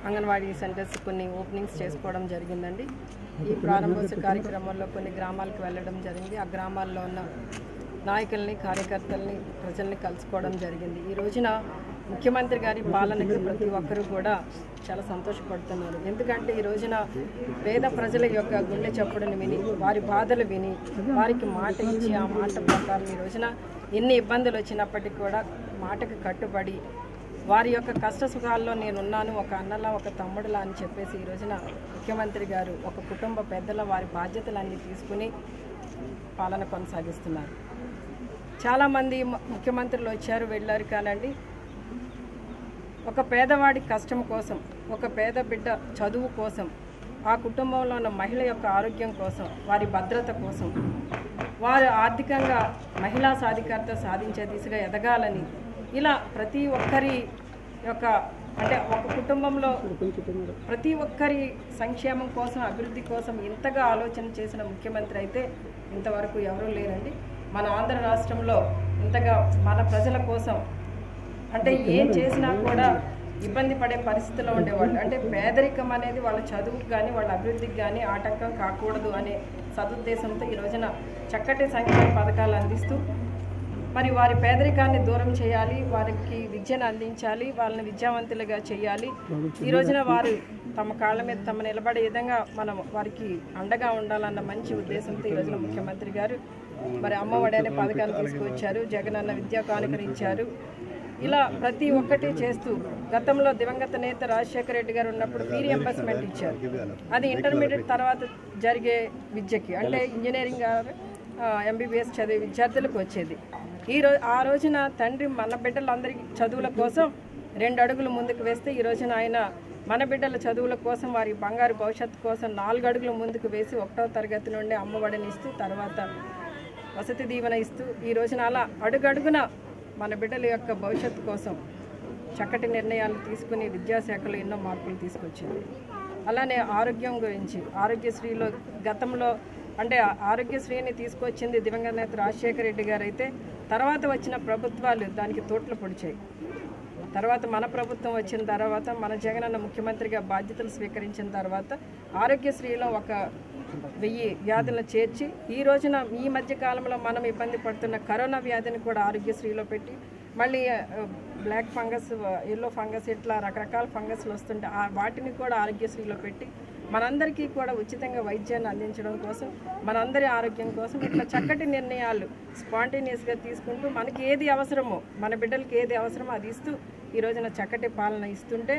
anganwadi centres కొన్ని openings చేసుకోవడం జరిగిందండి ఈ ప్రారంభోత్సవ కార్యక్రమంలో కొన్ని గ్రామాలకు వెళ్ళడం జరిగింది ఆ గ్రామాల్లో ఉన్న నాయకుల్ని కార్యకర్తల్ని ప్రజల్ని కలుసుకోవడం జరిగింది ఈ రోజున ముఖ్యమంత్రి గారి పాలనకి ప్రతి ఒక్కరూ కూడా చాలా సంతోషపడుతున్నారు ఎందుకంటే ఈ రోజున పేద ప్రజల యొక్క గుండె చప్పుడుని విని వారి బాధలు విని వారికి మాట ఇచ్చి ఆ మాట ప్రకారం ఈ రోజున ఎన్ని ఇబ్బందులు వచ్చినప్పటికీ కూడా మాటకు కట్టుబడి వారి యొక్క కష్ట సుఖాల్లో నేనున్నాను ఒక అన్నలా ఒక తమ్ముడులా అని చెప్పేసి ఈ రోజున ముఖ్యమంత్రి గారు ఒక కుటుంబ పెద్దల వారి బాధ్యతలన్నీ తీసుకుని పాలన కొనసాగిస్తున్నారు చాలామంది మ- ముఖ్యమంత్రులు వచ్చారు వెళ్ళారు కానండి ఒక పేదవాడి కష్టం కోసం ఒక పేద బిడ్డ చదువు కోసం ఆ కుటుంబంలో ఉన్న మహిళ యొక్క ఆరోగ్యం కోసం వారి భద్రత కోసం వారు ఆర్థికంగా మహిళా సాధికారత సాధించే దిశగా ఎదగాలని ఇలా ప్రతి ఒక్కరి యొక్క అంటే ఒక కుటుంబంలో ప్రతి ఒక్కరి సంక్షేమం కోసం అభివృద్ధి కోసం ఇంతగా ఆలోచన చేసిన ముఖ్యమంత్రి అయితే ఇంతవరకు ఎవరూ లేరండి మన ఆంధ్ర రాష్ట్రంలో ఇంతగా మన ప్రజల కోసం అంటే ఏం చేసినా కూడా ఇబ్బంది పడే పరిస్థితిలో ఉండేవాళ్ళు అంటే పేదరికం అనేది వాళ్ళ చదువుకు కానీ వాళ్ళ అభివృద్ధికి కానీ ఆటంకం కాకూడదు అనే సదుద్దేశంతో ఈ రోజున చక్కటి సంక్షేమ పథకాలు అందిస్తూ మరి వారి పేదరికాన్ని దూరం చేయాలి వారికి విద్యను అందించాలి వాళ్ళని విద్యావంతులుగా చేయాలి ఈ రోజున వారు తమ కాళ్ళ మీద తమ నిలబడే విధంగా మనం వారికి అండగా ఉండాలన్న మంచి ఉద్దేశంతో ఈ రోజున ముఖ్యమంత్రి గారు మరి అమ్మఒడి అనే పథకాన్ని తీసుకొచ్చారు జగనన్న విద్యా కానుకలు ఇచ్చారు ఇలా ప్రతి ఒక్కటి చేస్తూ గతంలో దివంగత నేత రాజశేఖర రెడ్డి గారు ఉన్నప్పుడు ఫీ రియంబర్స్మెంట్ ఇచ్చారు అది ఇంటర్మీడియట్ తర్వాత జరిగే విద్యకి అంటే ఇంజనీరింగ్ ఎంబీబీఎస్ చదివే విద్యార్థులకు వచ్చేది ఈ రోజు ఆ రోజున తండ్రి మన బిడ్డలందరి చదువుల కోసం రెండు అడుగులు ముందుకు వేస్తే ఈ రోజున ఆయన మన బిడ్డల చదువుల కోసం వారి బంగారు భవిష్యత్తు కోసం నాలుగు అడుగులు ముందుకు వేసి ఒకటో తరగతి నుండి అమ్మఒడిని ఇస్తూ తర్వాత వసతి దీవెన ఇస్తూ ఈ రోజున అలా అడుగడుగున మన బిడ్డల యొక్క భవిష్యత్తు కోసం చక్కటి నిర్ణయాలు తీసుకుని విద్యాశాఖలో ఎన్నో మార్పులు తీసుకొచ్చింది అలానే ఆరోగ్యం గురించి ఆరోగ్యశ్రీలో గతంలో అంటే ఆ- ఆరోగ్యశ్రీని తీసుకొచ్చింది దివంగత నేత రాజశేఖర రెడ్డి గారు అయితే తర్వాత వచ్చిన ప్రభుత్వాలు దానికి తోట్లు పొడిచాయి తర్వాత మన ప్రభుత్వం వచ్చిన తర్వాత మన జగనన్న ముఖ్యమంత్రిగా బాధ్యతలు స్వీకరించిన తర్వాత ఆరోగ్యశ్రీలో ఒక వెయ్యి వ్యాధులను చేర్చి ఈ రోజున ఈ మధ్య కాలంలో మనం ఇబ్బంది పడుతున్న కరోనా వ్యాధిని కూడా ఆరోగ్యశ్రీలో పెట్టి మళ్ళీ ఆ, బ్లాక్ ఫంగస్ ఎల్లో ఫంగస్ ఇట్లా రకరకాల ఫంగస్లు వస్తుంటే ఆ వాటిని కూడా ఆరోగ్యశ్రీలో పెట్టి మనందరికీ కూడా ఉచితంగా వైద్యాన్ని అందించడం కోసం మనందరి ఆరోగ్యం కోసం ఇట్లా చక్కటి నిర్ణయాలు స్పాంటేనియస్గా తీసుకుంటూ మనకి ఏది అవసరమో మన బిడ్డలకి ఏది అవసరమో అది ఇస్తూ ఈ రోజున చక్కటి పాలన ఇస్తుంటే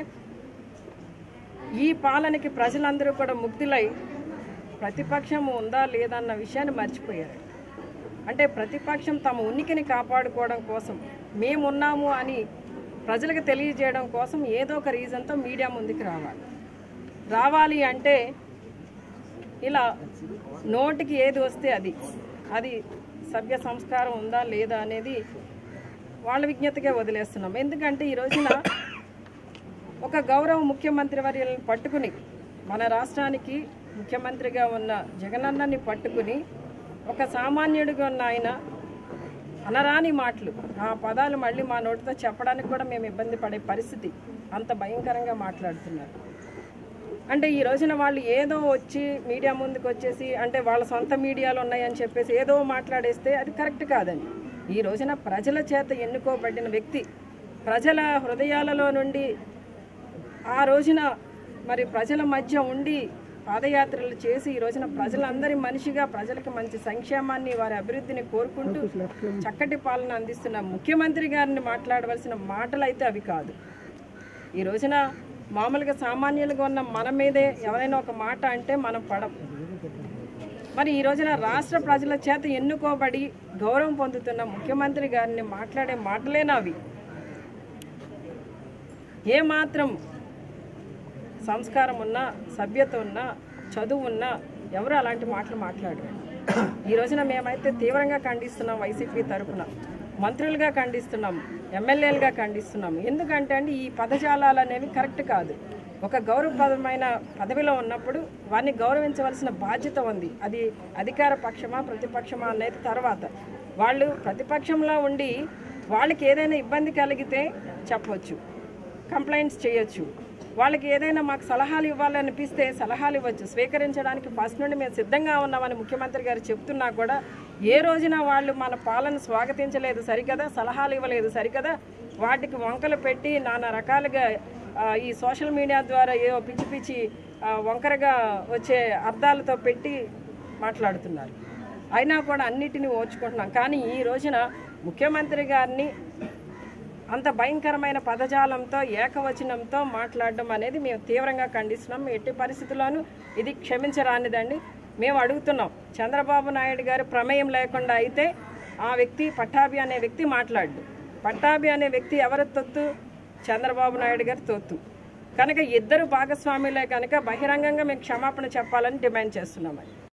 ఈ పాలనకి ప్రజలందరూ కూడా ముగ్ధులై ప్రతిపక్షం ఉందా లేదా అన్న విషయాన్ని మర్చిపోయారు అంటే ప్రతిపక్షం తమ ఉనికిని కాపాడుకోవడం కోసం మేమున్నాము అని ప్రజలకు తెలియజేయడం కోసం ఏదో ఒక రీజన్తో మీడియా ముందుకు రావాలి రావాలి అంటే ఇలా నోటికి ఏది వస్తే అది అది సభ్య సంస్కారం ఉందా లేదా అనేది వాళ్ళ విజ్ఞతగా వదిలేస్తున్నాం ఎందుకంటే ఈ రోజున ఒక గౌరవ ముఖ్యమంత్రి వర్యులను పట్టుకుని మన రాష్ట్రానికి ముఖ్యమంత్రిగా ఉన్న జగనన్నని పట్టుకుని ఒక సామాన్యుడిగా ఉన్న ఆయన అనరాని మాటలు ఆ పదాలు మళ్ళీ మా నోటితో చెప్పడానికి కూడా మేము ఇబ్బంది పడే పరిస్థితి అంత భయంకరంగా మాట్లాడుతున్నారు అంటే ఈ రోజున వాళ్ళు ఏదో వచ్చి మీడియా ముందుకు వచ్చేసి అంటే వాళ్ళ సొంత మీడియాలు ఉన్నాయని చెప్పేసి ఏదో మాట్లాడేస్తే అది కరెక్ట్ కాదండి ఈ రోజున ప్రజల చేత ఎన్నుకోబడిన వ్యక్తి ప్రజల హృదయాలలో నుండి ఆ రోజున మరి ప్రజల మధ్య ఉండి పాదయాత్రలు చేసి ఈ రోజున ప్రజలందరి మనిషిగా ప్రజలకు మంచి సంక్షేమాన్ని వారి అభివృద్ధిని కోరుకుంటూ చక్కటి పాలన అందిస్తున్న ముఖ్యమంత్రి గారిని మాట్లాడవలసిన మాటలు అయితే అవి కాదు ఈ రోజున మామూలుగా సామాన్యులుగా ఉన్న మన మీదే ఎవరైనా ఒక మాట అంటే మనం పడం మరి ఈ రోజున రాష్ట్ర ప్రజల చేత ఎన్నుకోబడి గౌరవం పొందుతున్న ముఖ్యమంత్రి గారిని మాట్లాడే మాటలేనా అవి ఏమాత్రం సంస్కారం ఉన్నా సభ్యత ఉన్నా చదువు ఉన్నా ఎవరు అలాంటి మాటలు మాట్లాడరు ఈ రోజున మేమైతే తీవ్రంగా ఖండిస్తున్నాం వైసీపీ తరఫున మంత్రులుగా ఖండిస్తున్నాం ఎమ్మెల్యేలుగా ఖండిస్తున్నాం ఎందుకంటే అండి ఈ పదజాలాలు అనేవి కరెక్ట్ కాదు ఒక గౌరవప్రదమైన పదవిలో ఉన్నప్పుడు వారిని గౌరవించవలసిన బాధ్యత ఉంది అది అధికార పక్షమా ప్రతిపక్షమా అనేది తర్వాత వాళ్ళు ప్రతిపక్షంలో ఉండి వాళ్ళకి ఏదైనా ఇబ్బంది కలిగితే చెప్పవచ్చు కంప్లైంట్స్ చేయొచ్చు వాళ్ళకి ఏదైనా మాకు సలహాలు ఇవ్వాలనిపిస్తే సలహాలు ఇవ్వచ్చు స్వీకరించడానికి ఫస్ట్ నుండి మేము సిద్ధంగా ఉన్నామని ముఖ్యమంత్రి గారు చెప్తున్నా కూడా ఏ రోజున వాళ్ళు మన పాలన స్వాగతించలేదు సరికదా సలహాలు ఇవ్వలేదు సరికదా వాటికి వంకలు పెట్టి నానా రకాలుగా ఆ, ఈ సోషల్ మీడియా ద్వారా ఏవో పిచ్చి పిచ్చి ఆ, వంకరగా వచ్చే అర్థాలతో పెట్టి మాట్లాడుతున్నారు అయినా కూడా అన్నిటిని ఓర్చుకుంటున్నాం కానీ ఈ రోజున ముఖ్యమంత్రి గారిని అంత భయంకరమైన పదజాలంతో ఏకవచనంతో మాట్లాడడం అనేది మేము తీవ్రంగా ఖండిస్తున్నాం ఎట్టి పరిస్థితుల్లోనూ ఇది క్షమించరానిదండి మేము అడుగుతున్నాం చంద్రబాబు నాయుడు గారి ప్రమేయం లేకుండా అయితే ఆ వ్యక్తి పట్టాభి అనే వ్యక్తి మాట్లాడు పట్టాభి అనే వ్యక్తి ఎవరి తొత్తు చంద్రబాబు నాయుడు గారి తొత్తు కనుక ఇద్దరు భాగస్వాములే కనుక బహిరంగంగా మేము క్షమాపణ చెప్పాలని డిమాండ్ చేస్తున్నామని